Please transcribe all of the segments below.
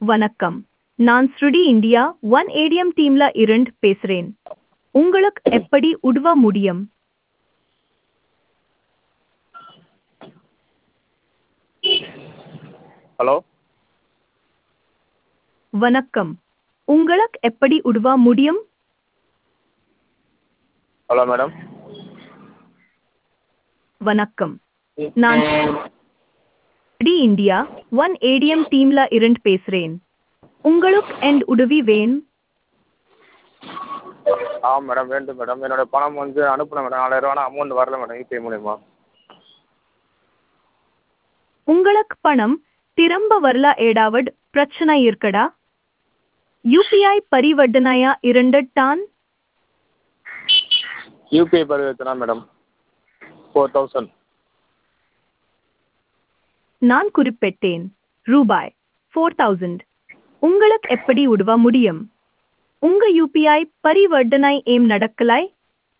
வணக்கம் நான் ஸ்ருடி இந்தியா ஒன் ஏடிஎம் டீம்ல இருந்து பேசுறேன் உங்களுக்கு எப்படி உதவ முடியும் ஹலோ வணக்கம் உங்களுக்கு எப்படி உதவ முடியும் ஹலோ மேடம் வணக்கம் நான் ஸ்ருடி இந்தியா ஒன் ஏடிஎம் டீம்ல இருந்து பேசுறேன் உங்களுக்கு என் உதவி வேணும் ஆ மேடம் வேண்டும் மேடம் என்னோட பணம் வந்து அனுப்பினேன் மேடம் நாலாயிரம் ரூபா அமௌண்ட் வரல மேடம் யூபிஐ மூலியமா உங்களுக்கு பணம் திரும்ப வரல ஏதாவது பிரச்சனை இருக்கடா யூபிஐ பரிவர்த்தனையா இருந்துட்டான் யூபிஐ பரிவர்த்தனா மேடம் ஃபோர் தௌசண்ட் நான் குறிப்பிட்டேன் ரூபாய் ஃபோர் தௌசண்ட் உங்களுக்கு எப்படி உதவ முடியும் உங்க யூபிஐ பரிவர்த்தனை ஏம் நடக்கலாய்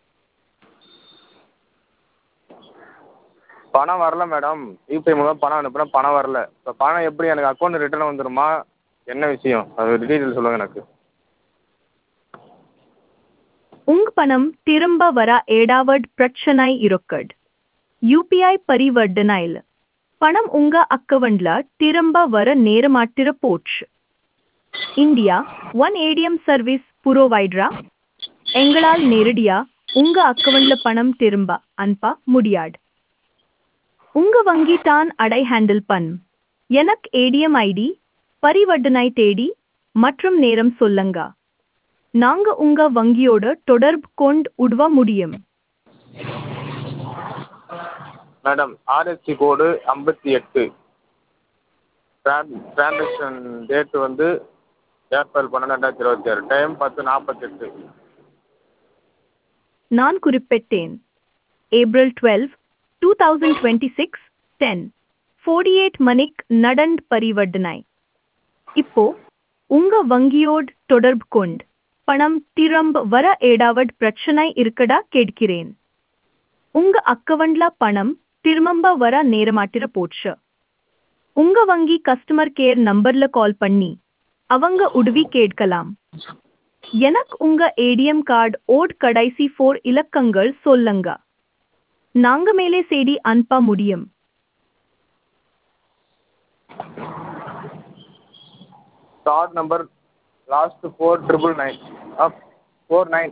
பணம் வரல மேடம் யூபிஐ மூலம் பணம் அனுப்புனேன் பணம் வரல இப்போ பணம் எப்படி எனக்கு அக்கௌண்ட் ரிட்டர்ன் வந்துருமா என்ன விஷயம் அது டீட்டெயில் சொல்லுங்கள் எனக்கு உங்க பணம் திரும்ப வர ஏதாவது பிரச்சனை இருக்கட் யூபிஐ பரிவர்த்தனையில் பணம் உங்க அக்கவுண்ட்ல திரும்ப வர நேரமாட்டிர போச்சு இந்தியா ஒன் ஏடிஎம் சர்வீஸ் புரோவைடரா எங்களால் நேரடியா உங்க அக்கவுண்ட்ல பணம் திரும்ப அனுப்ப முடியாது உங்க வங்கி தான் அடை ஹேண்டில் பண் எனக்கு ஏடிஎம் ஐடி பரிவர்த்தனை தேடி மற்றும் நேரம் சொல்லுங்க நாங்க உங்க வங்கியோட தொடர்பு கொண்டு உதவ முடியும் மேடம் ஆர்எஸ்சி கோடு ஐம்பத்தி எட்டு ட்ரான் ட்ரான்சாக்ஷன் டேட் வந்து ஏப்ரல் பன்னெண்டு ரெண்டாயிரத்தி இருபத்தி ஆறு டைம் பத்து நாற்பத்தெட்டு நான் குறிப்பிட்டேன் April twelve two thousand twenty six ten forty eight மணிக்கு நடண்ட் பரிவர்த்தனை இப்போ உங்க வங்கியோடு தொடர்பு கொண்டு பணம் திரும்ப வர ஏதாவது பிரச்சனை இருக்கடா கேட்கிறேன் உங்க அக்கவுண்ட்ல பணம் திரும்ப வர நேரமாட்டிர போச்சு உங்க வங்கி கஸ்டமர் கேர் நம்பர்ல கால் பண்ணி அவங்க உதவி கேட்கலாம் எனக்கு உங்க ஏடிஎம் கார்டு ஓட் கடைசி ஃபோர் இலக்கங்கள் சொல்லுங்க நாங்க மேலே செய்தி அனுப்ப முடியும் card number last four triple nine up four nine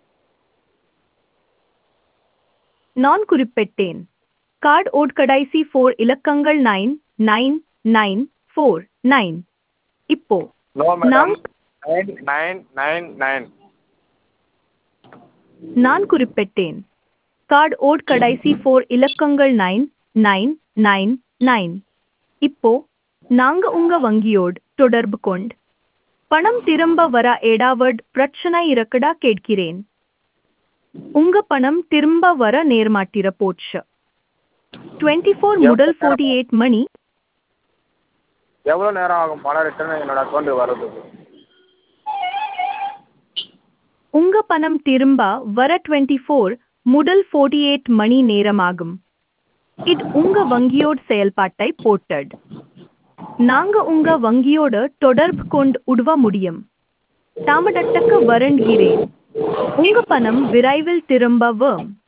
நான் குறிப்பிட்டேன் கார்டு ஓட் கடைசி ஃபோர் இலக்கங்கள் nine nine nine four nine இப்போ நோ மேடம் நான் நைன் நைன் நைன் நைன் நான் குறிப்பிட்டேன் கார்டு ஓட் கடைசி ஃபோர் இலக்கங்கள் நைன் நைன் நைன் நைன் இப்போ நாங்க உங்க வங்கியோடு தொடர்பு கொண்டு பணம் திரும்ப வர ஏதாவது பிரச்சனை இருக்கடா கேட்கிறேன் உங்க பணம் திரும்ப வர நேர்மாட்டிர போச்சு டுவெண்ட்டி ஃபோர் முதல் ஃபோர்ட்டி எயிட் மணி எவ்வளோ நேரம் ஆகும் பணம் ரிட்டர்ன் என்னோட அக்கௌண்ட்டுக்கு வர்றதுக்கு உங்க பணம் திரும்ப வர டுவெண்ட்டி ஃபோர் முதல் ஃபோர்ட்டி எயிட் மணி நேரமாகும் இது உங்க வங்கியோட செயல்பாட்டை போட்டது நாங்க உங்க வங்கியோட தொடர்பு கொண்டு உதவ முடியும் தாமதத்துக்கு வருந்துகிறேன் உங்க பணம் விரைவில் திரும்ப வரும்